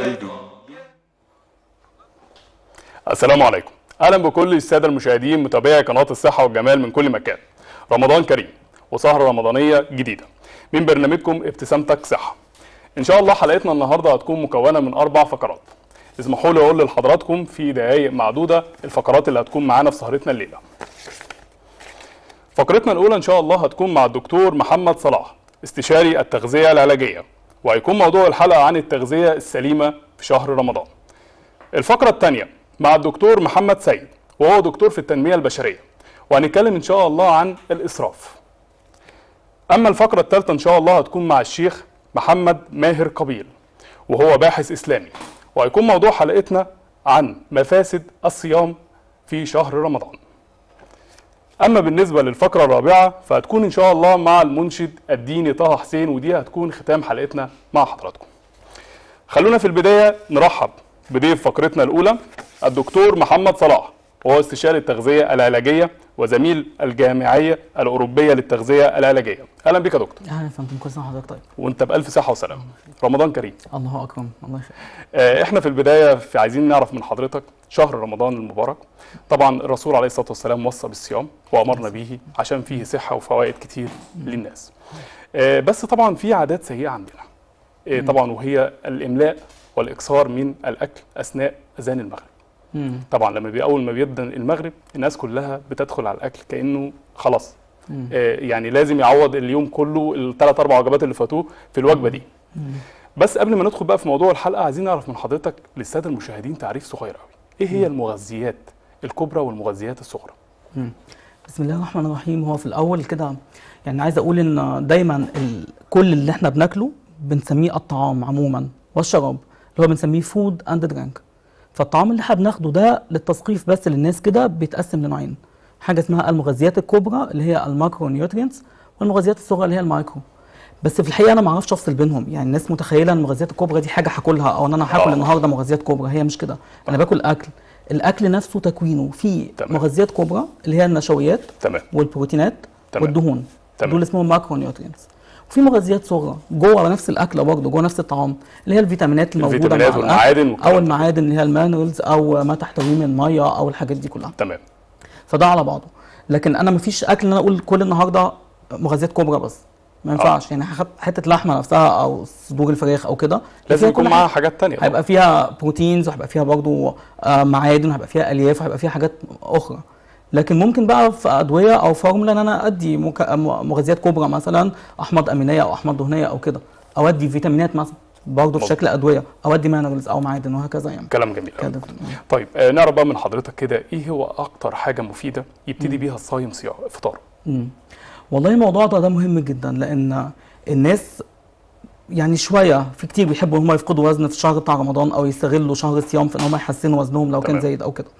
السلام عليكم اهلا بكل الساده المشاهدين متابعي قناه الصحه والجمال من كل مكان رمضان كريم وسهره رمضانيه جديده من برنامجكم ابتسامتك صحه ان شاء الله حلقتنا النهارده هتكون مكونه من اربع فقرات اسمحوا لي اقول لحضراتكم في دقائق معدوده الفقرات اللي هتكون معانا في سهرتنا الليله فقرتنا الاولى ان شاء الله هتكون مع الدكتور محمد صلاح استشاري التغذيه العلاجيه وهيكون موضوع الحلقه عن التغذيه السليمه في شهر رمضان الفقرة الثانية مع الدكتور محمد سيد وهو دكتور في التنمية البشرية وهنتكلم إن شاء الله عن الإسراف أما الفقرة الثالثة إن شاء الله هتكون مع الشيخ محمد ماهر قبيل وهو باحث إسلامي وهيكون موضوع حلقتنا عن مفاسد الصيام في شهر رمضان أما بالنسبة للفقرة الرابعة فهتكون إن شاء الله مع المنشد الديني طه حسين ودي هتكون ختام حلقتنا مع حضراتكم خلونا في البداية نرحب بضيف فقرتنا الأولى الدكتور محمد صلاح وهو استشاري التغذية العلاجية وزميل الجامعية الأوروبية للتغذية العلاجية أهلا بك يا دكتور اهلا يا فندم كل سنه وحضرتك طيب وأنت بألف صحة وسلامة رمضان كريم الله اكرم الله يخليك آه، احنا في البداية في عايزين نعرف من حضرتك شهر رمضان المبارك طبعا الرسول عليه الصلاة والسلام وصى بالصيام وأمرنا به عشان فيه صحة وفوائد كتير للناس آه، بس طبعا في عادات سيئة عندنا آه، طبعا وهي الإملاء والإكثار من الأكل أثناء أذان المغرب مم. طبعا لما بي اول ما بيبدا المغرب الناس كلها بتدخل على الاكل كانه خلاص مم. آه يعني لازم يعوض اليوم كله الثلاث اربع وجبات اللي فاتوه في الوجبه دي مم. بس قبل ما ندخل بقى في موضوع الحلقه عايزين نعرف من حضرتك للساده المشاهدين تعريف صغير قوي ايه هي المغذيات الكبرى والمغذيات الصغرى مم. بسم الله الرحمن الرحيم هو في الاول كده يعني عايز اقول ان دايما ال... كل اللي احنا بناكله بنسميه الطعام عموما والشراب اللي هو بنسميه فود اند درينك فالطعام اللي احنا بناخده ده للتثقيف بس للناس كده بيتقسم لنوعين حاجه اسمها المغذيات الكبرى اللي هي الماكرو نيوترينتس والمغذيات الصغرى اللي هي المايكرو بس في الحقيقه انا ما اعرفش افصل بينهم يعني الناس متخيله ان المغذيات الكبرى دي حاجه هاكلها او ان انا هاكل آه. النهارده مغذيات كبرى هي مش كده انا باكل اكل الاكل نفسه تكوينه فيه تمام. مغذيات كبرى اللي هي النشويات تمام والبروتينات تمام. والدهون تمام. دول اسمهم ماكرو نيوترينتس وفي مغذيات صغرى جوه على نفس الاكله برضه جوه نفس الطعام اللي هي الفيتامينات الموجوده الفيتامينات مع والمعادن الأكل والكلام او ده. المعادن اللي هي المينرالز او ما تحتويه من ميه او الحاجات دي كلها تمام فده على بعضه لكن انا مفيش اكل ان انا اقول كل النهارده مغذيات كبرى بس ما ينفعش يعني هاخد حته لحمه نفسها او صدور الفراخ او كده لازم فيها يكون كل معاها حاجة. حاجات تانية طبعاً. هيبقى فيها بروتينز وهيبقى فيها برضو آه، معادن وهيبقى فيها الياف وهيبقى فيها حاجات اخرى لكن ممكن بقى في ادويه او فورمولا ان انا ادي مك- م- مغذيات كبرى مثلا احماض امينيه او احماض دهنيه او كده او ادي فيتامينات مثلا برضه في مظبوط. شكل ادويه او ادي مينرالز او معادن وهكذا يعني كلام جميل أوي. كده طيب آه نعرف بقى من حضرتك كده ايه هو اكتر حاجه مفيده يبتدي بيها الصايم صيام فطاره مم. والله الموضوع ده ده مهم جدا لان الناس يعني شويه في كتير بيحبوا ان هم يفقدوا وزن في الشهر بتاع رمضان او يستغلوا شهر الصيام في ان هم يحسنوا وزنهم لو كان تمام. زايد او كده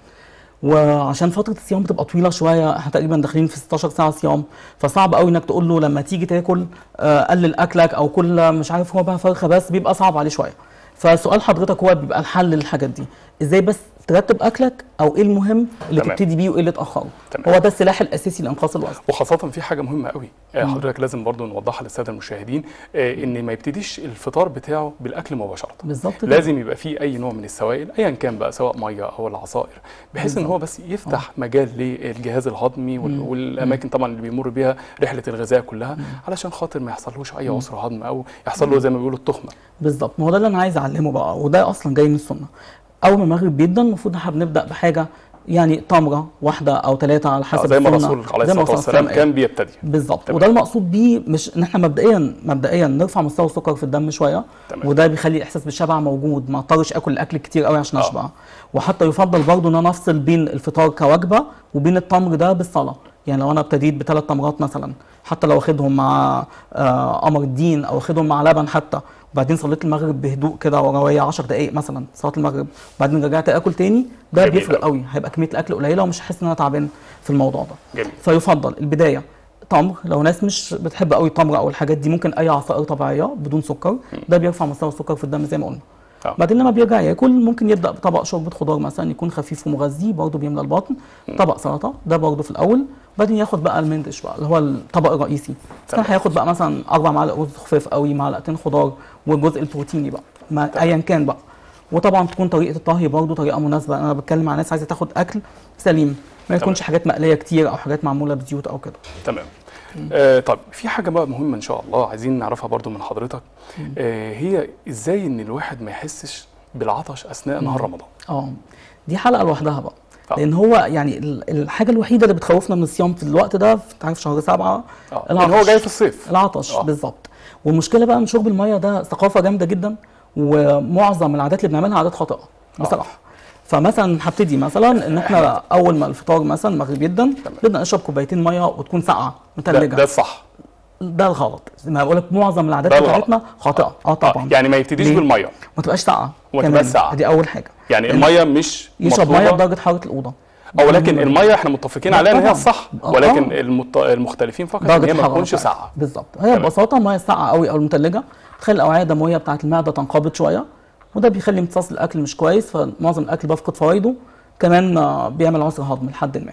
وعشان فتره الصيام بتبقى طويله شويه احنا تقريبا داخلين في 16 ساعه صيام فصعب قوي انك تقول له لما تيجي تاكل آه، قلل اكلك او كل مش عارف هو بقى فرخه بس بيبقى صعب عليه شويه فسؤال حضرتك هو بيبقى الحل للحاجات دي ازاي بس ترتب اكلك او ايه المهم اللي تمام. تبتدي بيه وايه اللي تاخره تمام. هو ده السلاح الاساسي لانقاص الوزن وخاصة في حاجة مهمة قوي آه، حضرتك لازم برضو نوضحها للسادة المشاهدين آه، ان ما يبتديش الفطار بتاعه بالاكل مباشرة بالظبط كده. لازم يبقى فيه اي نوع من السوائل ايا كان بقى سواء ميه او العصائر بحيث ان هو بس يفتح مجال للجهاز الهضمي وال- والاماكن طبعا اللي بيمر بيها رحله الغذاء كلها علشان خاطر ما يحصلوش اي عسر هضم او يحصل له زي ما بيقولوا التخمه بالظبط ما هو ده اللي انا عايز اعلمه بقى وده اصلا جاي من السنه اول ما المغرب بيبدا المفروض احنا بنبدا بحاجه يعني تمره واحده او ثلاثه على آه، حسب زي ما السنة. الرسول عليه زي ما الصلاه الرسول والسلام قال. كان بيبتدي بالظبط تمام. وده المقصود بيه مش ان احنا مبدئيا مبدئيا نرفع مستوى السكر في الدم شويه تمام. وده بيخلي الاحساس بالشبع موجود ما اضطرش اكل الاكل كتير قوي عشان آه. اشبع وحتى يفضل برضه ان انا افصل بين الفطار كوجبه وبين التمر ده بالصلاه يعني لو انا ابتديت بثلاث تمرات مثلا حتى لو واخدهم مع آه، قمر الدين او واخدهم مع لبن حتى وبعدين صليت المغرب بهدوء كده وروايه 10 دقائق مثلا صلاه المغرب وبعدين رجعت اكل تاني ده جميل بيفرق أوي. قوي هيبقى كميه الاكل قليله ومش هحس ان انا تعبان في الموضوع ده جميل فيفضل البدايه تمر لو ناس مش بتحب قوي التمر او الحاجات دي ممكن اي عصائر طبيعيه بدون سكر ده بيرفع مستوى السكر في الدم زي ما قلنا آه. بعدين لما بيرجع ياكل ممكن يبدا بطبق شوربه خضار مثلا يكون خفيف ومغذي برضه بيملى البطن طبق سلطه ده برضه في الاول بعدين ياخد بقى المندش بقى اللي هو الطبق الرئيسي كان تمام. هياخد بقى مثلا اربع معالق رز خفاف قوي معلقتين خضار والجزء البروتيني بقى ما ايا كان بقى وطبعا تكون طريقه الطهي برضه طريقه مناسبه انا بتكلم عن ناس عايزه تاخد اكل سليم ما يكونش حاجات مقليه كتير او حاجات معموله بزيوت او كده تمام آه طب في حاجه بقى مهمه ان شاء الله عايزين نعرفها برضو من حضرتك آه هي ازاي ان الواحد ما يحسش بالعطش اثناء نهار رمضان اه دي حلقه لوحدها بقى آه. لان هو يعني ال- الحاجه الوحيده اللي بتخوفنا من الصيام في الوقت ده في انت عارف شهر سبعه اه لان هو جاي في الصيف العطش آه. بالظبط والمشكله بقى ان شرب الميه ده ثقافه جامده جدا ومعظم العادات اللي بنعملها عادات خاطئه بصراحه فمثلا هبتدي مثلا ان احنا اول ما الفطار مثلا المغرب جدا نبدا نشرب كوبايتين ميه وتكون ساقعه ده, متلجه ده الصح ده الغلط زي ما بقول لك معظم العادات ده الغلط. بتاعتنا خاطئه اه طبعا يعني ما يبتديش ليه؟ بالميه ما تبقاش ساقعه وما كمان. تبقاش ساقعة. دي اول حاجه يعني الميه مش يشرب ميه مطلوبة. بدرجه حراره الاوضه او لكن الميه احنا متفقين لا عليها ان هي طبعاً. الصح آه. ولكن المت... المختلفين فقط ان درجه هي ما الحراره تكونش بتاعتها. ساقعه بالظبط هي تمام. ببساطه الميه الساقعه قوي او المتلجه تخلي الاوعيه الدمويه بتاعه المعده تنقبض شويه وده بيخلي امتصاص الاكل مش كويس فمعظم الاكل بيفقد فوائده كمان آه، بيعمل عسر هضم لحد ما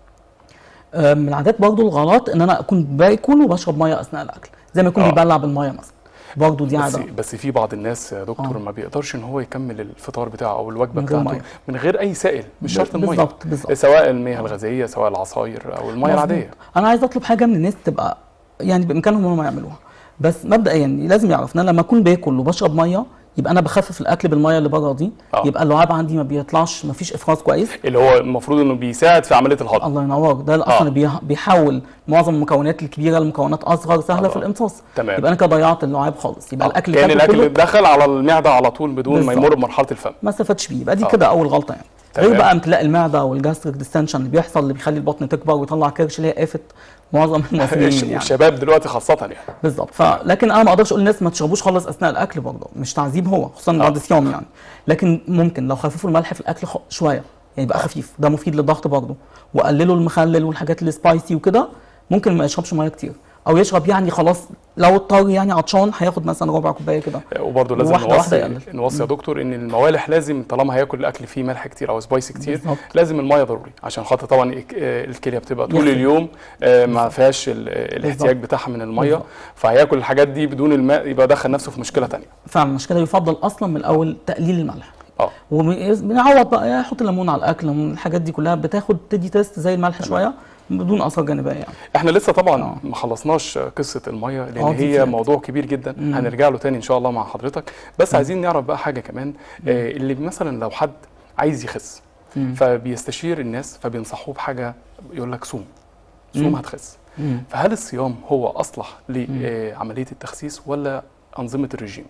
آه، من العادات برضو الغلط ان انا اكون باكل وبشرب ميه اثناء الاكل زي ما يكون آه. بيبلع بالميه مثلا برضو دي بس عاده بس في بعض الناس يا دكتور آه. ما بيقدرش ان هو يكمل الفطار بتاعه او الوجبه من غير بتاعته مية. من غير اي سائل مش شرط الميه بالظبط بالظبط سواء المياه الغازيه سواء العصاير او الميه مظبوط. العاديه انا عايز اطلب حاجه من الناس تبقى يعني بامكانهم هم يعملوها بس مبدئيا يعني لازم يعرف ان انا لما اكون باكل وبشرب ميه يبقى انا بخفف الاكل بالميه اللي بره دي آه. يبقى اللعاب عندي ما بيطلعش ما فيش افراز كويس اللي هو المفروض انه بيساعد في عمليه الهضم الله ينور ده اللي آه. اصلا بيه- بيحول معظم المكونات الكبيره لمكونات اصغر سهله الله. في الامتصاص تمام. يبقى انا كده ضيعت اللعاب خالص يبقى آه. الاكل كان اللي الاكل كله دخل على المعده على طول بدون ما بالظبط. يمر بمرحله الفم ما استفادش بيه يبقى دي آه. كده اول غلطه يعني تمام. غير بقى امتلاء المعده والجاستريك ديستنشن اللي بيحصل اللي بيخلي البطن تكبر ويطلع كرش اللي هي آفة معظم المصريين يعني الشباب دلوقتي خاصه يعني بالظبط فلكن انا ما اقدرش اقول للناس ما تشربوش خالص اثناء الاكل برضه مش تعذيب هو خصوصا بعد صيام يعني لكن ممكن لو خففوا الملح في الاكل خ- شويه يعني يبقى خفيف ده مفيد للضغط برضه وقللوا المخلل والحاجات السبايسي وكده ممكن ما يشربش ميه كتير او يشرب يعني خلاص لو اضطر يعني عطشان هياخد مثلا ربع كوبايه كده وبرضه لازم واحدة واحدة نوصي يقلل. نوصي يا دكتور ان الموالح لازم طالما هياكل الاكل فيه ملح كتير او سبايسي كتير بالظبط. لازم الميه ضروري عشان خاطر طبعا الك- آه، الكليه بتبقى طول يخرج. اليوم آه، ما فيهاش ال- آه، الاحتياج بتاعها من الميه بالظبط. فهياكل الحاجات دي بدون الماء يبقى دخل نفسه في مشكله تانية فعلا مش كده يفضل اصلا من الاول تقليل الملح اه وبنعوض بقى يحط ليمون على الاكل ليمون، الحاجات دي كلها بتاخد تدي تيست زي الملح شويه بدون اثار جانبيه يعني احنا لسه طبعا آه. ما خلصناش قصه الميه لان آه، دي هي فعلا. موضوع كبير جدا مم. هنرجع له تاني ان شاء الله مع حضرتك بس عايزين نعرف بقى حاجه كمان آه، اللي مثلا لو حد عايز يخس مم. فبيستشير الناس فبينصحوه بحاجه يقول لك صوم صوم مم. هتخس مم. فهل الصيام هو اصلح لعمليه التخسيس ولا انظمه الرجيم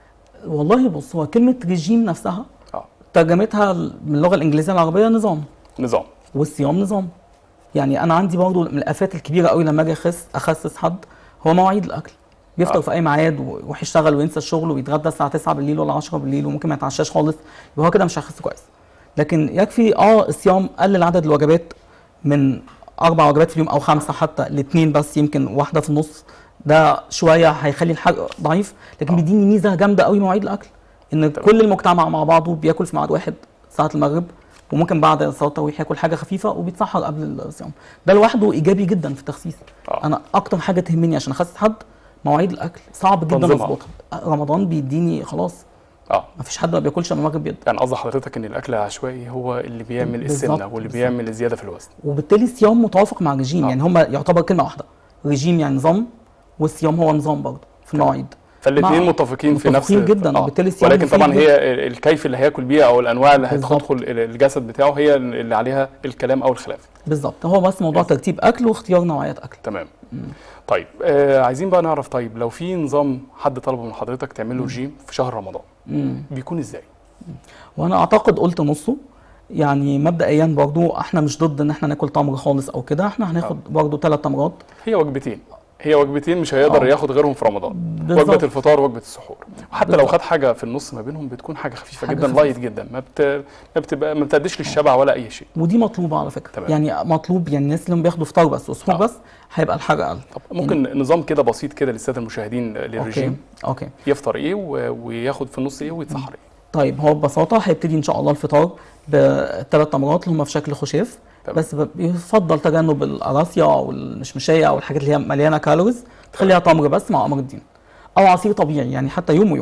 والله بص هو كلمه رجيم نفسها اه ترجمتها من اللغه الانجليزيه العربيه نظام نظام والصيام نظام يعني انا عندي برضو من الافات الكبيره قوي لما اجي اخس اخسس حد هو مواعيد الاكل بيفطر آه. في اي ميعاد ويروح يشتغل وينسى الشغل ويتغدى الساعه 9 بالليل ولا 10 بالليل وممكن ما يتعشاش خالص يبقى هو كده مش هيخس كويس لكن يكفي اه الصيام قلل عدد الوجبات من اربع وجبات في اليوم او خمسه حتى لاثنين بس يمكن واحده في النص ده شويه هيخلي الحرق ضعيف لكن آه. بيديني ميزه جامده قوي مواعيد الاكل ان تمام. كل المجتمع مع بعضه بياكل في ميعاد واحد ساعه المغرب وممكن بعد صلاه التراويح ياكل حاجه خفيفه وبيتسحر قبل الصيام ده لوحده ايجابي جدا في التخسيس آه. انا اكتر حاجه تهمني عشان اخسس حد مواعيد الاكل صعب جدا تنظيمها. اظبطها رمضان بيديني خلاص اه ما فيش حد ما بياكلش لما المغرب بيد يعني قصد حضرتك ان الاكل العشوائي هو اللي بيعمل بالظبط، السمنه واللي بالظبط. بيعمل الزياده في الوزن وبالتالي الصيام متوافق مع الرجيم آه. يعني هما يعتبر كلمه واحده رجيم يعني نظام والصيام هو نظام برضه في المواعيد فالاثنين مع- متفقين في نفس متفقين جدا، وبالتالي الصيام ولكن مفيد طبعا جدا. هي الكيف اللي هياكل بيها او الانواع اللي بالظبط. هتدخل الجسد بتاعه هي اللي عليها الكلام او الخلاف بالظبط هو بس موضوع ترتيب اكل واختيار نوعيات اكل تمام طيب آه عايزين بقى نعرف طيب لو في نظام حد طلبه من حضرتك تعمل له رجيم في شهر رمضان مم. بيكون ازاي وانا اعتقد قلت نصه يعني مبدئيا برضو احنا مش ضد ان احنا ناكل تمر خالص او كده احنا هناخد برضو ثلاث تمرات هي وجبتين هي وجبتين مش هيقدر آه. ياخد غيرهم في رمضان بالظبط. وجبه الفطار وجبه السحور وحتى لو بالظبط. خد حاجه في النص ما بينهم بتكون حاجه خفيفه حاجة جدا خفيفة. لايت جدا ما بت... ما بتبقى ما بتأديش للشبع ولا اي شيء ودي مطلوبه على فكره تمام. يعني مطلوب يعني الناس اللي بياخدوا فطار بس وسحور آه. بس هيبقى الحرق اقل طب ممكن نظام كده بسيط كده للساده المشاهدين اوكي للرجيم اوكي يفطر ايه و... وياخد في النص ايه ويتسحر ايه طيب هو ببساطه هيبتدي ان شاء الله الفطار بثلاث تمرات اللي هم في شكل خشاف تمام. بس ب- يفضل تجنب القراصية او المشمشيه او الحاجات اللي هي مليانه كالوريز تخليها تمر بس مع قمر الدين او عصير طبيعي يعني حتى يوم ويوم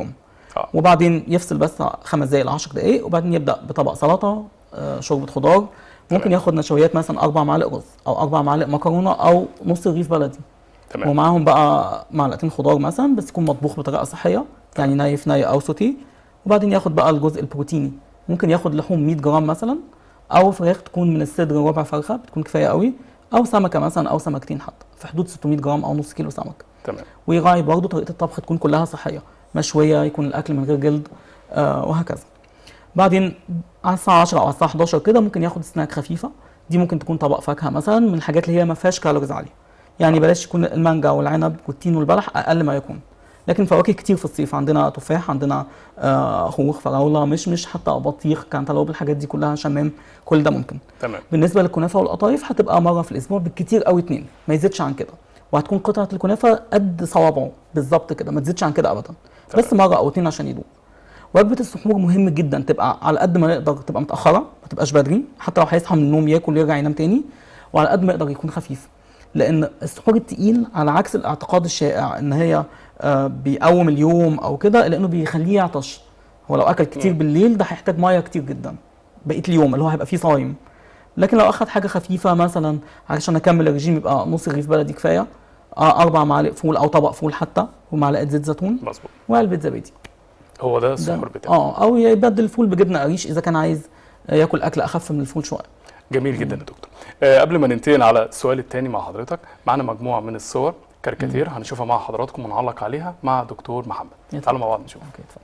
آه. وبعدين يفصل بس خمس دقايق ل 10 دقايق وبعدين يبدا بطبق سلطه آه، شوربه خضار ممكن تمام. ياخد نشويات مثلا اربع معالق رز او اربع معالق مكرونه او نص رغيف بلدي تمام ومعاهم بقى معلقتين خضار مثلا بس يكون مطبوخ بطريقه صحيه يعني ني في ني او سوتيه وبعدين ياخد بقى الجزء البروتيني ممكن ياخد لحوم 100 جرام مثلا او فراخ تكون من الصدر ربع فرخه بتكون كفايه قوي او سمكه مثلا او سمكتين حتى في حدود 600 جرام او نص كيلو سمك تمام ويراعي برضه طريقه الطبخ تكون كلها صحيه مشويه يكون الاكل من غير جلد آه وهكذا بعدين على الساعه 10 او على الساعه 11 كده ممكن ياخد سناك خفيفه دي ممكن تكون طبق فاكهه مثلا من الحاجات اللي هي ما فيهاش كالوريز عاليه يعني بلاش يكون المانجا والعنب والتين والبلح اقل ما يكون لكن فواكه كتير في الصيف عندنا تفاح عندنا آه خوخ فراوله مشمش حتى بطيخ كانتالوب الحاجات دي كلها شمام كل ده ممكن تمام بالنسبه للكنافه والقطايف هتبقى مره في الاسبوع بالكتير قوي اتنين ما يزيدش عن كده وهتكون قطعه الكنافه قد صوابعه بالظبط كده ما تزيدش عن كده ابدا بس مره او اتنين عشان يدوق وجبه السحور مهم جدا تبقى على قد ما يقدر تبقى متاخره ما تبقاش بدري حتى لو هيصحى من النوم ياكل ويرجع ينام تاني وعلى قد ما يقدر يكون خفيف لان السحور التقيل على عكس الاعتقاد الشائع ان هي آه، بيقوم اليوم او كده لانه بيخليه يعطش هو لو اكل كتير مم. بالليل ده هيحتاج ميه كتير جدا بقيه اليوم اللي هو هيبقى فيه صايم لكن لو اخد حاجه خفيفه مثلا عشان اكمل الرجيم يبقى نص رغيف بلدي كفايه آه، اربع معالق فول او طبق فول حتى ومعلقه زيت زيتون مظبوط وعلبه زبادي هو ده ده- السحور بتاعه اه او يبدل الفول بجبنه قريش اذا كان عايز ياكل اكل اخف من الفول شويه جميل جدا يا دكتور آه قبل ما ننتقل على السؤال الثاني مع حضرتك معانا مجموعه من الصور كاريكاتير هنشوفها مع حضراتكم ونعلق عليها مع دكتور محمد اتفضل. تعالوا مع بعض نشوف اوكي اتفضل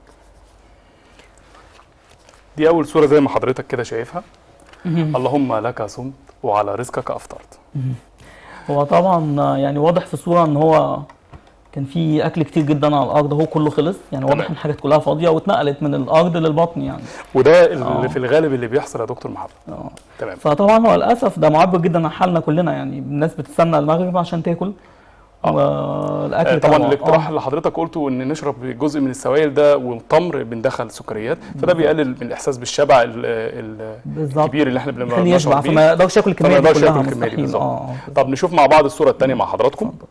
دي اول صوره زي ما حضرتك كده شايفها مهم. اللهم لك صمت وعلى رزقك افطرت هو طبعا آه، يعني واضح في الصوره ان هو كان في اكل كتير جدا على الارض هو كله خلص يعني واضح تمام. ان الحاجات كلها فاضيه واتنقلت من الارض للبطن يعني وده اللي آه. في الغالب اللي بيحصل يا دكتور محمد اه تمام فطبعا هو للاسف ده معبر جدا عن حالنا كلنا يعني الناس بتستنى المغرب عشان تاكل آه. والاكل آه، طبعا طبعا الاقتراح آه. اللي حضرتك قلته ان نشرب جزء من السوائل ده والتمر بندخل سكريات فده بيقلل من الاحساس بالشبع ال- ال- بالظبط الكبير اللي احنا بنبقى خليه يشبع بنشرب بيه فما يقدرش ياكل الكميه فما دي يقدرش كلها ياكل الكمية دي مستحيل بالظبط. اه آه. طب نشوف مع بعض الصوره الثانيه مع حضراتكم اتفضل.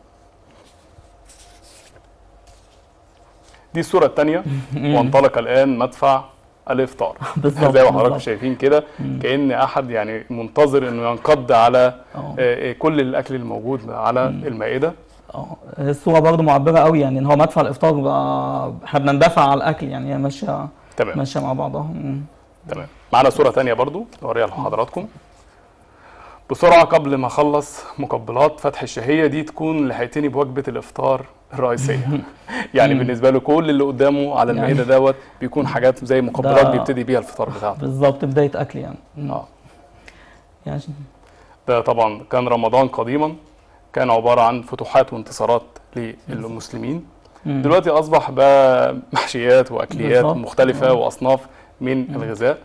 دي الصوره الثانيه وانطلق الان مدفع الافطار بالظبط زي ما حضراتكم بالظبط. شايفين كده كان احد يعني منتظر انه ينقض على اه آه، آه، كل الاكل الموجود على المائده اه الصوره برضه معبره قوي يعني ان هو مدفع الافطار بقى احنا بندفع على الاكل يعني هي ماشيه تمام ماشيه مع بعضها مم. تمام معانا صوره ثانيه برضو نوريها لحضراتكم بسرعه قبل ما اخلص مقبلات فتح الشهيه دي تكون لحقتني بوجبه الافطار الرئيسيه يعني مم. بالنسبه له كل اللي قدامه على يعني- المائده دوت بيكون حاجات زي مقبلات ده- بيبتدي بيها الفطار بتاعته بالظبط بدايه اكل يعني مم. اه يعني ده طبعا كان رمضان قديما كان عباره عن فتوحات وانتصارات للمسلمين مم. دلوقتي اصبح بقى محشيات واكليات بالظبط. مختلفه آه. واصناف من الغذاء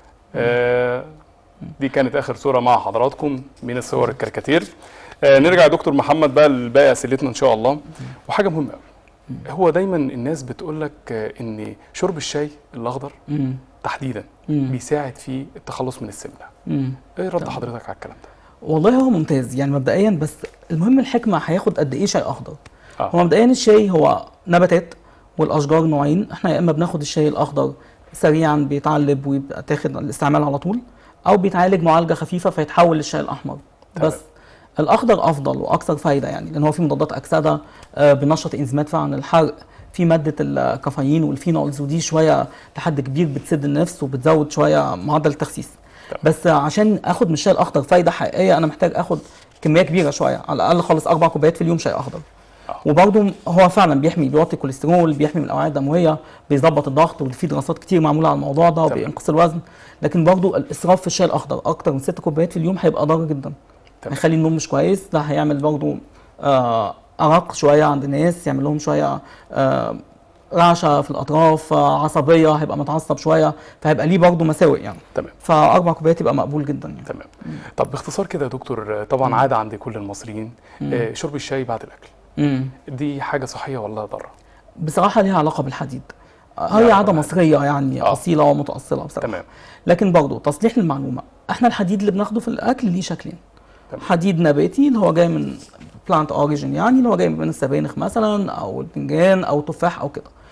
آه دي كانت اخر صوره مع حضراتكم من الصور الكاريكاتير آه نرجع يا دكتور محمد بقى لباقي اسئلتنا ان شاء الله وحاجه مهمه قوي هو دايما الناس بتقول لك آه، ان شرب الشاي الاخضر مم. تحديدا مم. بيساعد في التخلص من السمنه مم. ايه رد تمام. حضرتك على الكلام ده والله هو ممتاز يعني مبدئيا بس المهم الحكمه هياخد قد ايه شاي اخضر آه. هو مبدئيا الشاي هو نباتات والاشجار نوعين احنا يا اما بناخد الشاي الاخضر سريعا بيتعلب ويبقى تاخد الاستعمال على طول او بيتعالج معالجه خفيفه فيتحول للشاي الاحمر تمام. بس الاخضر افضل واكثر فايده يعني لان هو فيه مضادات اكسده آه، بينشط انزيمات فعلا الحرق في ماده الكافيين والفينولز ودي شويه لحد كبير بتسد النفس وبتزود شويه معدل التخسيس تمام. بس عشان اخد من الشاي الاخضر فايده حقيقيه انا محتاج اخد كميه كبيره شويه على الاقل خالص اربع كوبايات في اليوم شاي اخضر آه. وبرضه هو فعلا بيحمي بيوطي الكوليسترول بيحمي من الاوعيه الدمويه بيظبط الضغط وفي دراسات كتير معموله على الموضوع ده تمام. وبينقص الوزن لكن برضه الاسراف في الشاي الاخضر اكتر من ست كوبايات في اليوم هيبقى ضار جدا تمام. هيخلي النوم مش كويس ده هيعمل برضه آه ارق شويه عند الناس يعمل لهم شويه آه رعشه في الاطراف آه عصبيه هيبقى متعصب شويه فهيبقى ليه برضه مساوئ يعني تمام فاربع كوبايات يبقى مقبول جدا يعني تمام طب باختصار كده يا دكتور آه، طبعا عاده عند كل المصريين آه، شرب الشاي بعد الاكل مم. دي حاجه صحيه ولا ضاره بصراحه ليها علاقه بالحديد ليها هي علاقة عاده بالحديد. مصريه يعني آه. اصيله ومتاصله بصراحه تمام لكن برضه تصليح للمعلومه احنا الحديد اللي بناخده في الاكل ليه شكلين تمام. حديد نباتي اللي هو جاي من بلانت اوريجين يعني اللي هو جاي من السبانخ مثلا او البتنجان او تفاح او كده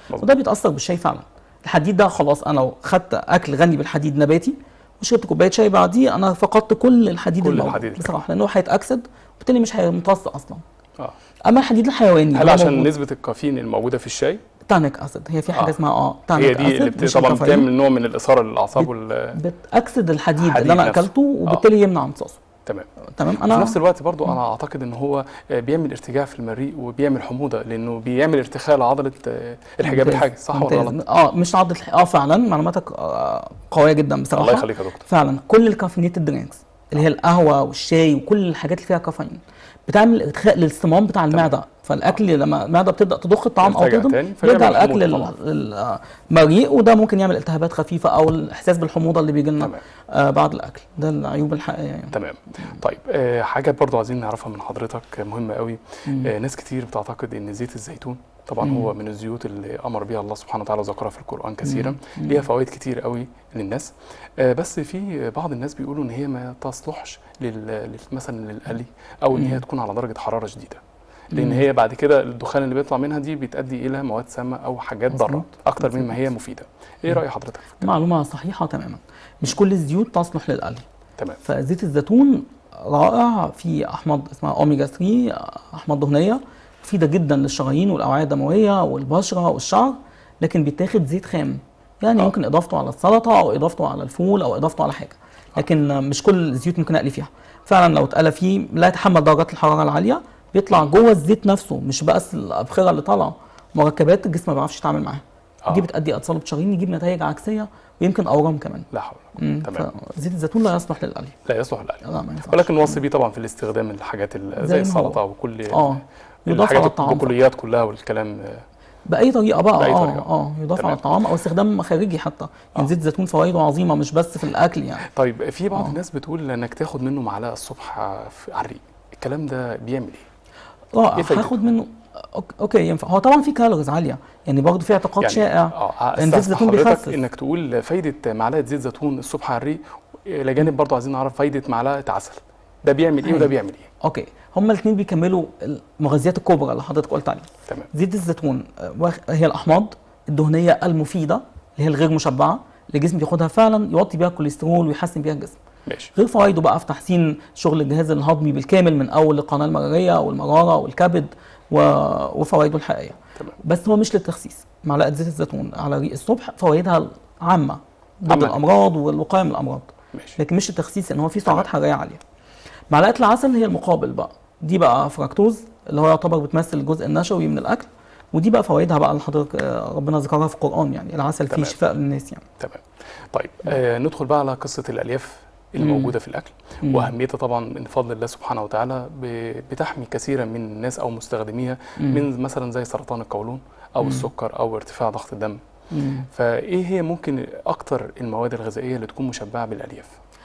مظبوط. وده بيتاثر بالشاي فعلا الحديد ده خلاص انا لو خدت اكل غني بالحديد نباتي وشربت كوبايه شاي بعديه انا فقدت كل الحديد كل الموجود الحديد اللي بصراحه لانه هيتاكسد وبالتالي مش هيمتص اصلا اه اما الحديد الحيواني هل اللي هو عشان موجود- نسبه الكافيين الموجوده في الشاي تانيك اسيد هي في حاجه آه. اسمها اه تانيك هي دي اللي اسيد بت- مش طبعا الكافيين. بتعمل نوع من الاثاره للاعصاب وال بتاكسد الحديد الحديد اللي انا نفسه. اكلته وبالتالي يمنع امتصاصه تمام تمام في انا نفس الوقت برضو انا اعتقد ان هو آه، بيعمل ارتجاع في المريء وبيعمل حموضه لانه بيعمل ارتخاء لعضله آه، الحجاب ممتاز، الحاجز صح ولا ممتاز. غلط؟ اه مش عضله الح- اه فعلا معلوماتك آه قويه جدا بصراحه الله يخليك يا دكتور فعلا كل الكافينيتد درينكس اللي هي القهوه والشاي وكل الحاجات اللي فيها كافيين بتعمل ارتخاء للصمام بتاع المعده فالاكل لما المعده بتبدا تضخ الطعام او يرتجع تهضم تاني، بيرجع فيعمل الاكل حموضة ال- المريء وده ممكن يعمل التهابات خفيفه او الاحساس بالحموضه اللي بيجي لنا تمام آه بعد الاكل ده العيوب الحقيقيه يعني. تمام طيب آه حاجه برضو عايزين نعرفها من حضرتك مهمه قوي مم. آه ناس كتير بتعتقد ان زيت الزيتون طبعا مم. هو من الزيوت اللي امر بها الله سبحانه وتعالى وذكرها في القران كثيرا مم. ليها فوائد كتير قوي للناس آه بس في بعض الناس بيقولوا ان هي ما تصلحش لل لل- مثلا للقلي او ان هي مم. تكون على درجه حراره شديده لان مم. هي بعد كده الدخان اللي بيطلع منها دي بتؤدي الى مواد سامه او حاجات ضاره مظبوط. اكتر مما هي مظبوط. مفيده ايه مم. راي حضرتك في الكلام؟ معلومه صحيحه تماما مش كل الزيوت تصلح للقلي تمام فزيت الزيتون رائع في احماض اسمها اوميجا 3 احماض دهنيه مفيده جدا للشرايين والاوعيه الدمويه والبشره والشعر لكن بيتاخد زيت خام يعني آه. ممكن اضافته على السلطه او اضافته على الفول او اضافته على حاجه لكن مش كل الزيوت ممكن اقلي فيها فعلا لو اتقلى فيه لا يتحمل درجات الحراره العاليه بيطلع جوه الزيت نفسه مش بس الابخره اللي طالعه مركبات الجسم ما بيعرفش يتعامل معاها آه. دي بتؤدي اتصال شرايين يجيب نتائج عكسيه ويمكن اورام كمان لا حول مم. تمام. فزيت الزيتون لا يصلح للقلي لا يصلح للقلي لا ما ينفعش ولكن نوصي بيه طبعا في الاستخدام الحاجات ال- زي زي ما هو. السلطه وكل اه يضاف الحاجات على الطعام البقوليات كلها والكلام آه، باي طريقه بقى بأي اه طريقة. اه يضاف تمام. على الطعام او استخدام خارجي حتى يعني آه. زيت الزيتون فوائده عظيمه مش بس في الاكل يعني طيب في بعض آه. الناس بتقول انك تاخد منه معلقه الصبح آه، في- على الريق الكلام ده بيعمل ايه؟ رائع إيه فايدته؟ هاخد منه أوك- اوكي ينفع هو طبعا في كالوريز عاليه يعني برضه في اعتقاد يعني شائع اه إن زيت استسمح الزيتون حضرتك بيخسس. انك تقول فايده معلقه زيت زيتون الصبح على الريق الى جانب برضه عايزين نعرف فايده معلقه عسل ده بيعمل ايه وده هاي. بيعمل ايه؟ اوكي هما الاثنين بيكملوا المغذيات الكبرى اللي حضرتك قلت عليها تمام زيت الزيتون آه، واخ- هي الاحماض الدهنيه المفيده اللي هي الغير مشبعه اللي الجسم بياخدها فعلا يوطي بيها الكوليسترول ويحسن بيها الجسم ماشي غير فوائده بقى في تحسين شغل الجهاز الهضمي بالكامل من اول القناه المراريه والمراره والكبد و... وفوائده الحقيقيه تمام بس هو مش للتخسيس معلقه زيت الزيتون على ريق الصبح فوائدها عامه ضد عامة. الامراض والوقايه من الامراض ماشي لكن مش التخسيس ان هو في سعرات تمام. حراريه عاليه معلقه العسل هي المقابل بقى دي بقى فراكتوز اللي هو يعتبر بتمثل الجزء النشوي من الاكل ودي بقى فوائدها بقى اللي حضرتك آه، ربنا ذكرها في القران يعني العسل فيه تمام. شفاء للناس يعني تمام طيب آه ندخل بقى على قصه الالياف اللي مم. موجوده في الاكل مم. واهميتها طبعا من فضل الله سبحانه وتعالى ب- بتحمي كثيرا من الناس او مستخدميها مم. من مثلا زي سرطان القولون او مم. السكر او ارتفاع ضغط الدم مم. فايه هي ممكن اكتر المواد الغذائيه اللي تكون مشبعه بالالياف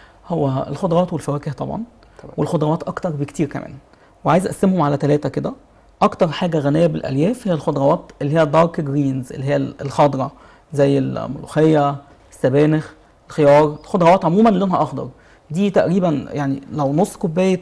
هو الخضروات والفواكه طبعا تمام والخضروات اكتر بكتير كمان وعايز اقسمهم على ثلاثه كده اكتر حاجه غنيه بالالياف هي الخضروات اللي هي دارك جرينز اللي هي الخضراء زي الملوخيه السبانخ الخيار الخضروات عموما لونها اخضر دي تقريبا يعني لو نص كوبايه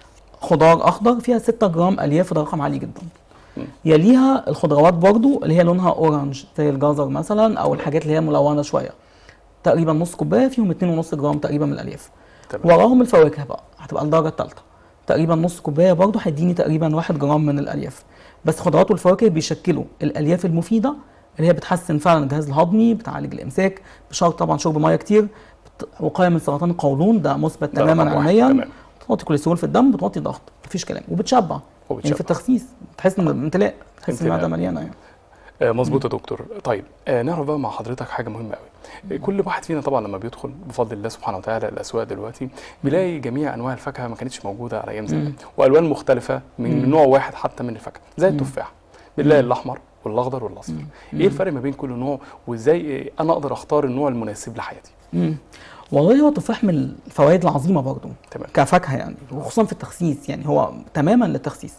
خضار اخضر فيها 6 جرام الياف وده رقم عالي جدا مم. يليها الخضروات برضو اللي هي لونها اورنج زي الجزر مثلا او الحاجات اللي هي ملونه شويه تقريبا نص كوبايه فيهم 2.5 جرام تقريبا من الالياف تمام وراهم الفواكه بقى هتبقى الدرجه الثالثه تقريبا نص كوبايه برضه هيديني تقريبا 1 جرام من الالياف بس خضروات والفواكه بيشكلوا الالياف المفيده اللي هي بتحسن فعلا الجهاز الهضمي بتعالج الامساك بشرط طبعا شرب ميه كتير بت- وقايه من سرطان القولون ده مثبت ده تماما رقم واحد. علميا تمام بتوطي كوليسترول في الدم بتوطي الضغط مفيش كلام وبتشبع يعني وبتشبع. في التخسيس تحس ان امتلاء تحس امتلاء. المعده مليانه يعني آه مظبوط يا دكتور طيب آه نعرف بقى مع حضرتك حاجه مهمه قوي كل واحد فينا طبعا لما بيدخل بفضل الله سبحانه وتعالى الاسواق دلوقتي بيلاقي جميع انواع الفاكهه ما كانتش موجوده على ايام زمان مم. والوان مختلفه من مم. نوع واحد حتى من الفاكهه زي مم. التفاح بنلاقي مم. الاحمر والاخضر والاصفر مم. ايه الفرق ما بين كل نوع وازاي آه، انا اقدر اختار النوع المناسب لحياتي مم. والله هو التفاح من الفوائد العظيمه برضه تمام كفاكهه يعني وخصوصا في التخسيس يعني هو تماما للتخسيس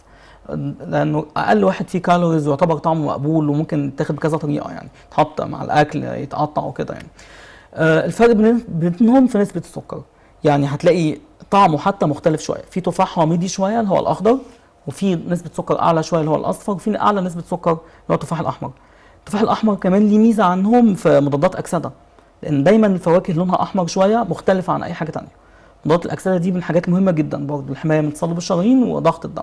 لانه اقل واحد فيه كالوريز ويعتبر طعمه مقبول وممكن يتاخد بكذا طريقه يعني يتحط مع الاكل يتقطع وكده يعني آه، الفرق بين- بينهم في نسبه السكر يعني هتلاقي طعمه حتى مختلف شويه في تفاح رميدي شويه اللي هو الاخضر وفي نسبه سكر اعلى شويه اللي هو الاصفر وفي اعلى نسبه سكر اللي هو التفاح الاحمر التفاح الاحمر كمان ليه ميزه عنهم في مضادات اكسده لان دايما الفواكه لونها احمر شويه مختلفه عن اي حاجه تانية مضادات الاكسده دي من الحاجات المهمه جدا برضه الحمايه من تصلب الشرايين وضغط الدم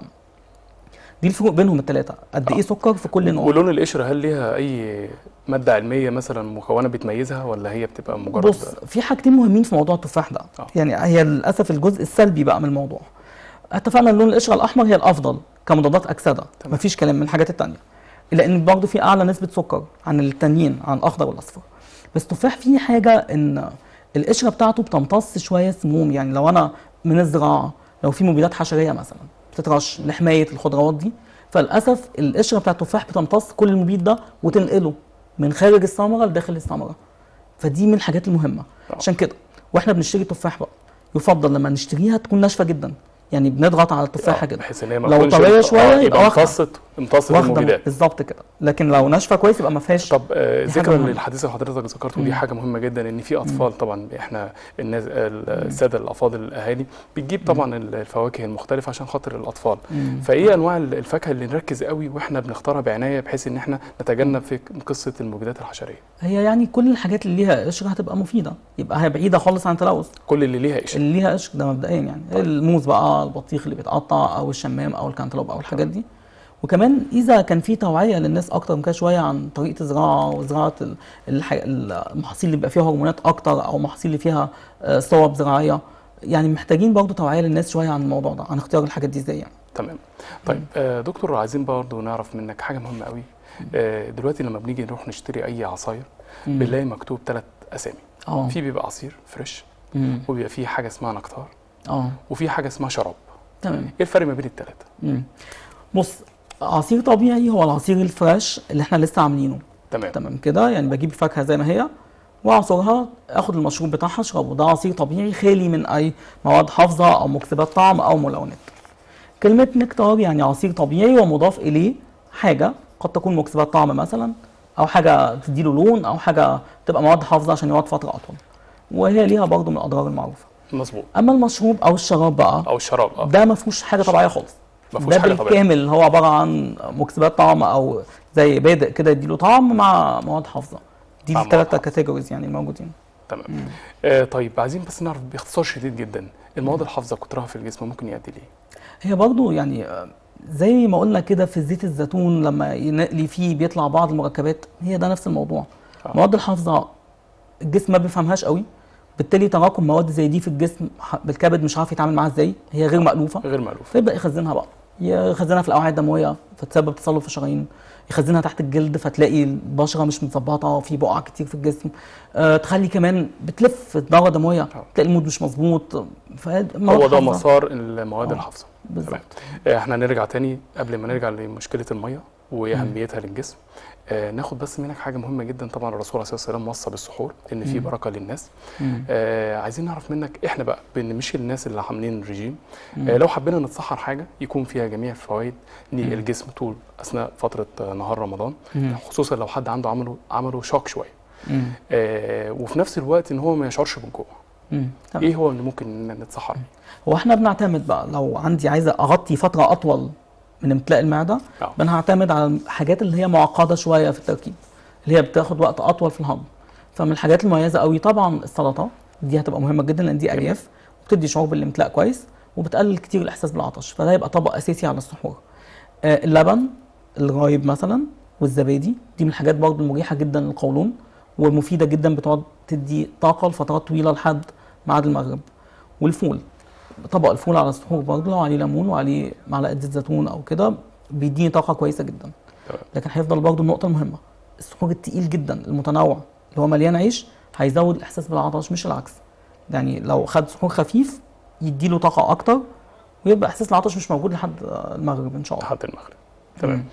دي الفروق بينهم الثلاثه قد ايه سكر في كل نوع ولون القشره هل ليها اي ماده علميه مثلا مكونه بتميزها ولا هي بتبقى مجرد بص في حاجتين مهمين في موضوع التفاح ده آه. يعني هي للاسف الجزء السلبي بقى من الموضوع اتفقنا ان لون القشره الاحمر هي الافضل كمضادات اكسده تمام. مفيش كلام من الحاجات التانية الا ان برضه في اعلى نسبه سكر عن التانيين عن الاخضر والاصفر بس التفاح فيه حاجه ان القشره بتاعته بتمتص شويه سموم يعني لو انا من الزراعه لو في مبيدات حشريه مثلا بتترش لحمايه الخضروات دي فللاسف القشره بتاعت التفاح بتمتص كل المبيد ده وتنقله من خارج الثمره لداخل الثمره فدي من الحاجات المهمه آه. عشان كده واحنا بنشتري تفاح بقى يفضل لما نشتريها تكون ناشفه جدا يعني بنضغط على التفاحه كده بحيث ان هي ما لو تكونش طرية امت- شوية آه، يبقى يبقى واخدة. امتصت امتصت واخده المبيدات بالظبط كده لكن لو ناشفه كويس يبقى ما فيهاش طب آه، دي حاجة ذكرا مهمة. للحديث اللي حضرتك ذكرته مم. دي حاجه مهمه جدا ان في اطفال طبعا احنا الناس ال- الساده الافاضل الاهالي بتجيب طبعا الفواكه المختلفه عشان خاطر الاطفال مم. فايه انواع الفاكهه اللي نركز قوي واحنا بنختارها بعنايه بحيث ان احنا نتجنب في قصه المبيدات الحشريه هي يعني كل الحاجات اللي ليها قشر هتبقى مفيده يبقى هي بعيده خالص عن التلوث كل اللي ليها قشر اللي ليها قشر ده مبدئيا يعني طيب. الموز بقى البطيخ اللي بيتقطع او الشمام او الكانتالوب او الحاجات دي وكمان اذا كان في توعيه للناس اكتر من كده شويه عن طريقه الزراعه وزراعه ال- الح- المحاصيل اللي بيبقى فيها هرمونات اكتر او محاصيل اللي فيها آه، صوب زراعيه يعني محتاجين برضو توعيه للناس شويه عن الموضوع ده عن اختيار الحاجات دي ازاي يعني تمام طيب آه دكتور عايزين برضه نعرف منك حاجه مهمه قوي آه دلوقتي لما بنيجي نروح نشتري اي عصاير مم. بنلاقي مكتوب ثلاث اسامي اه في بيبقى عصير فريش مم. وبيبقى في حاجه اسمها نكتار اه وفي حاجه اسمها شراب تمام ايه الفرق ما بين الثلاثه مم. بص عصير طبيعي هو العصير الفريش اللي احنا لسه عاملينه تمام تمام كده يعني بجيب الفاكهه زي ما هي واعصرها اخد المشروب بتاعها اشربه ده عصير طبيعي خالي من اي مواد حافظه او مكسبات طعم او ملونات كلمه نكتار يعني عصير طبيعي ومضاف اليه حاجه قد تكون مكسبات طعم مثلا او حاجه تديله لون او حاجه تبقى مواد حافظه عشان يقعد فتره اطول وهي ليها برضه من الاضرار المعروفه مظبوط اما المشروب او الشراب بقى او الشراب اه ده ما فيهوش حاجه طبيعيه خالص ما فيهوش ده حاجه طبيعيه بالكامل هو عباره عن مكسبات طعم او زي بادئ كده يديله طعم مع مواد حافظه دي مع مواد الثلاثه حافظة. كاتيجوريز يعني الموجودين تمام آه طيب عايزين بس نعرف باختصار شديد جدا المواد الحافظه كترها في الجسم ممكن يؤدي ليه هي برضو يعني آه، زي ما قلنا كده في زيت الزيتون لما ينقلي فيه بيطلع بعض المركبات هي ده نفس الموضوع آه. مواد الحافظه الجسم ما بيفهمهاش قوي بالتالي تراكم مواد زي دي في الجسم ح- بالكبد مش عارف يتعامل معاها ازاي هي غير مألوفه غير مألوف فيبدا يخزنها بقى يخزنها في الاوعيه الدمويه فتسبب تصلب في الشرايين يخزنها تحت الجلد فتلاقي البشره مش متظبطه في بقع كتير في الجسم أه تخلي كمان بتلف الدوره الدمويه تلاقي المود مش مظبوط فمواد هو ده حافظة. مسار المواد آه. الحافظه بالظبط تمام آه، احنا هنرجع تاني قبل ما نرجع لمشكله الميه واهميتها للجسم آه ناخد بس منك حاجه مهمه جدا طبعا الرسول عليه الصلاه والسلام وصى بالسحور ان في مم. بركه للناس مم. آه عايزين نعرف منك احنا بقى بان مش الناس اللي عاملين رجيم مم. آه لو حبينا نتسحر حاجه يكون فيها جميع الفوائد للجسم طول اثناء فتره آه، نهار رمضان مم. خصوصا لو حد عنده عمله عمله شوك شويه مم. آه وفي نفس الوقت ان هو ما يشعرش بالجوع مم. تمام. ايه هو اللي ممكن نتسحر هو احنا بنعتمد بقى لو عندي عايزه اغطي فتره اطول من امتلاء المعده آه. انا هعتمد على الحاجات اللي هي معقده شويه في التركيب اللي هي بتاخد وقت اطول في الهضم فمن الحاجات المميزه قوي طبعا السلطه دي هتبقى مهمه جدا لان دي جميل. الياف وبتدي شعور بالامتلاء كويس وبتقلل كتير الاحساس بالعطش فده يبقى طبق اساسي على السحور آه اللبن الرايب مثلا والزبادي دي من الحاجات برضو المريحه جدا للقولون والمفيده جدا بتقعد تدي طاقه لفترات طويله لحد ميعاد المغرب والفول طبق الفول على السحور برضه لو عليه ليمون وعليه معلقه زيت زيتون او كده بيديني طاقه كويسه جدا تمام. لكن هيفضل برضه النقطه المهمه السحور التقيل جدا المتنوع اللي هو مليان عيش هيزود الاحساس بالعطش مش العكس يعني لو خد سحور خفيف يديله طاقه اكتر ويبقى احساس العطش مش موجود لحد المغرب ان شاء الله لحد المغرب تمام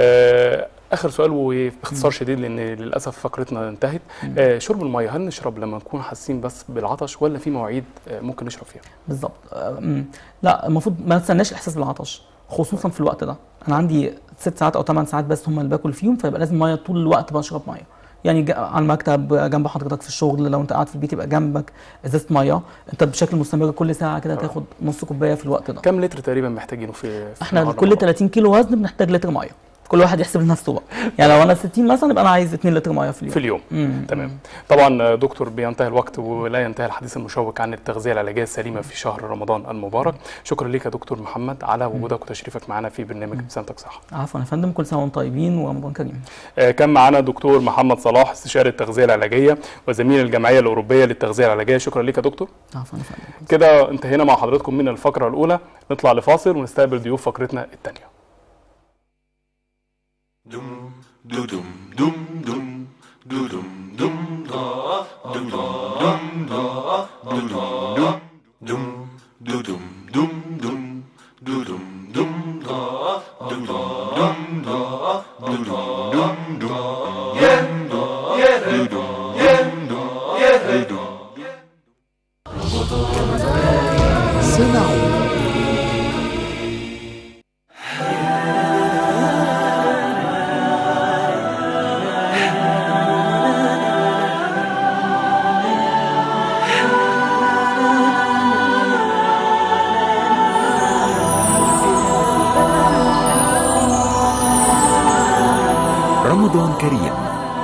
آه اخر سؤال وباختصار شديد لان للاسف فقرتنا انتهت مم. آه شرب الميه هل نشرب لما نكون حاسين بس بالعطش ولا في مواعيد آه ممكن نشرب فيها بالظبط أم، لا المفروض ما نستناش الاحساس بالعطش خصوصا في الوقت ده انا عندي ست ساعات او ثمان ساعات بس هم اللي باكل فيهم فيبقى لازم ميه طول الوقت بشرب ميه يعني جا- على المكتب جنب حضرتك في الشغل لو انت قاعد في البيت يبقى جنبك ازازه ميه انت بشكل مستمر كل ساعه كده آه. تاخد نص كوبايه في الوقت ده كم لتر تقريبا محتاجينه في, في احنا نهار كل رمضان؟ 30 كيلو وزن بنحتاج لتر ميه كل واحد يحسب لنفسه بقى يعني لو انا 60 مثلا يبقى انا عايز 2 لتر ميه في اليوم في اليوم مم. تمام طبعا دكتور بينتهي الوقت ولا ينتهي الحديث المشوق عن التغذيه العلاجيه السليمه في شهر رمضان المبارك شكرا لك يا دكتور محمد على وجودك وتشريفك معنا في برنامج ابتسامتك صح عفوا يا فندم كل سنه وانتم طيبين ورمضان كريم آه، كان معنا دكتور محمد صلاح استشاري التغذيه العلاجيه وزميل الجمعيه الاوروبيه للتغذيه العلاجيه شكرا لك يا دكتور عفوا يا فندم كده انتهينا مع حضراتكم من الفقره الاولى نطلع لفاصل ونستقبل ضيوف فقرتنا الثانيه Dum dum dum dum dum dum dum dum da dum dum dum da dum dum dum dum dum dum dum dum dum da dum dum da dum dum dum yeah yeah dum yeah yeah dum رمضان كريم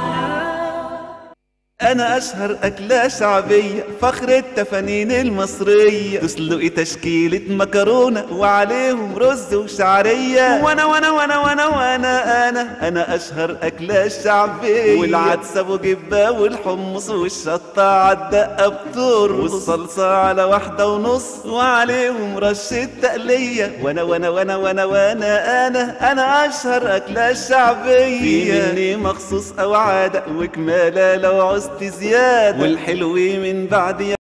أنا أشهر أكلة شعبية فخر التفانين المصرية تسلقي تشكيلة مكرونة وعليهم رز وشعرية وأنا وأنا وأنا وأنا وأنا أنا أنا أشهر أكلة شعبية والعدس أبو جبة والحمص والشطة عالدقة بتور والصلصة على واحدة ونص وعليهم رشة تقلية وأنا وأنا وأنا وأنا وأنا أنا أنا أشهر أكلة شعبية في مني مخصوص أو عادة وكمالة لو عزت زيادة والحلو من بعد